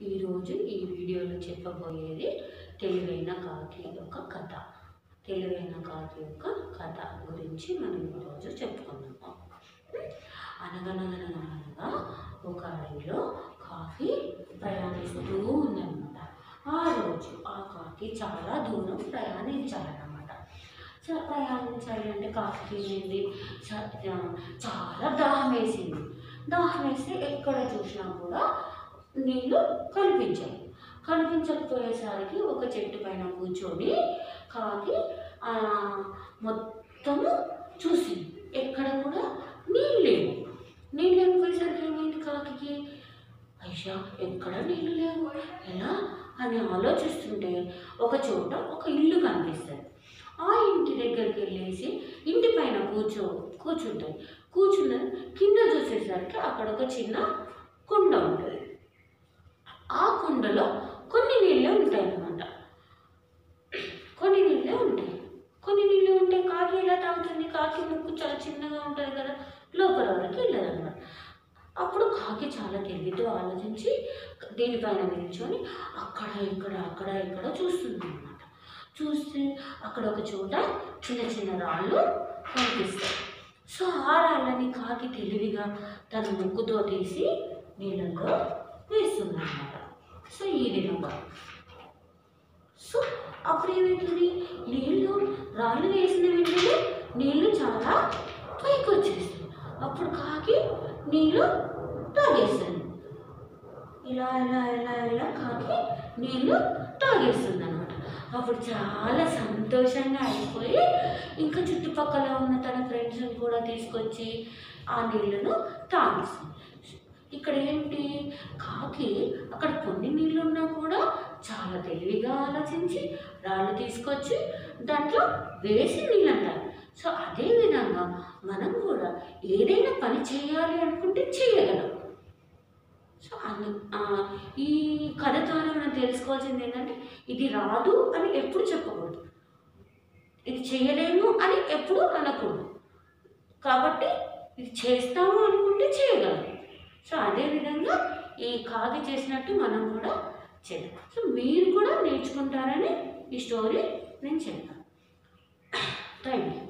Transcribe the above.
ఈరోజు ఈ వీడియోలో చెప్పబోయేది తెలివైన కాకి యొక్క కథ తెలివైన కాకి యొక్క కథ గురించి మనం ఈరోజు చెప్పుకుందాము అనగనగనగనగా ఒక అడవిలో కాకి ప్రయాణిస్తూ ఉందన్నమాట ఆ రోజు ఆ కాకి చాలా దూరం ప్రయాణించాలన్నమాట సో ప్రయాణించాలి అంటే కాకి ఏంది చ- చాలా దాహం వేసింది దాహం వేస్తే ఎక్కడ చూసినా కూడా నీళ్ళు కనిపించాయి కనిపించకపోయేసరికి ఒక చెట్టు పైన కూర్చొని కాకి ఆ, మొత్తము చూసింది ఎక్కడ కూడా నీళ్ళు లేవు నీళ్ళు లేకపోయేసరికి ఏమైంది కాకి అయ్యా ఎక్కడ నీళ్ళు లేవు ఎలా అని ఆలోచిస్తుంటే ఒక చోట ఒక ఇల్లు కనిపిస్తుంది ఆ ఇంటి దగ్గరికి వెళ్ళేసి ఇంటి పైన కూర్చో కూర్చుంటుంది కూర్చున్న కింద చూసేసరికి అక్కడ ఒక చిన్న కుండ ఉంటుంది ఆ కుండలో కొన్ని నీళ్ళే ఉంటాయి అన్నమాట కొన్ని నీళ్ళే ఉంటాయి కొన్ని నీళ్ళు ఉంటే కాకి ఎలా తాగుతుంది కాకి ముక్కు చాలా చిన్నగా ఉంటుంది కదా లోపల వరకు వెళ్ళదన్నమాట అప్పుడు కాకి చాలా తెలివితో ఆలోచించి దీనిపైన నిల్చొని అక్కడ ఇక్కడ అక్కడ ఇక్కడ చూస్తుంది అనమాట చూస్తే అక్కడ ఒక చోట చిన్న చిన్న రాళ్ళు కనిపిస్తాయి సో ఆ రాళ్ళని కాకి తెలివిగా తన ముక్కుతో తీసి నీళ్ళలో వేస్తుంది అనమాట సో ఈ విధంగా సో అప్పుడు ఏమవుతుంది నీళ్ళు రాళ్ళు వేసిన వెంటనే నీళ్ళు చాలా పైకి వచ్చేస్తుంది అప్పుడు కాకి నీళ్ళు తాగేస్తుంది ఇలా ఇలా ఇలా ఇలా కాకి నీళ్ళు తాగేస్తుంది అనమాట అప్పుడు చాలా సంతోషంగా అయిపోయి ఇంకా చుట్టుపక్కల ఉన్న తన ఫ్రెండ్స్ని కూడా తీసుకొచ్చి ఆ నీళ్ళను తాగిస్తుంది ఇక్కడ ఏంటి కాకి అక్కడ కొన్ని నీళ్ళు ఉన్నా కూడా చాలా తెలివిగా ఆలోచించి రాళ్ళు తీసుకొచ్చి దాంట్లో వేసి నీళ్ళు అంటారు సో అదే విధంగా మనం కూడా ఏదైనా పని చేయాలి అనుకుంటే చేయగలం సో అందు ఆ, ఈ కథ ద్వారా మనం తెలుసుకోవాల్సింది ఏంటంటే ఇది రాదు అని ఎప్పుడు చెప్పకూడదు ఇది చేయలేము అని ఎప్పుడు అనకూడదు కాబట్టి ఇది చేస్తాము అనుకుంటే చేయగలం సో అదేవిధంగా ఈ కాకి చేసినట్టు మనం కూడా చేద్దాం సో మీరు కూడా నేర్చుకుంటారని ఈ స్టోరీ నేను చెప్తాను థ్యాంక్ యూ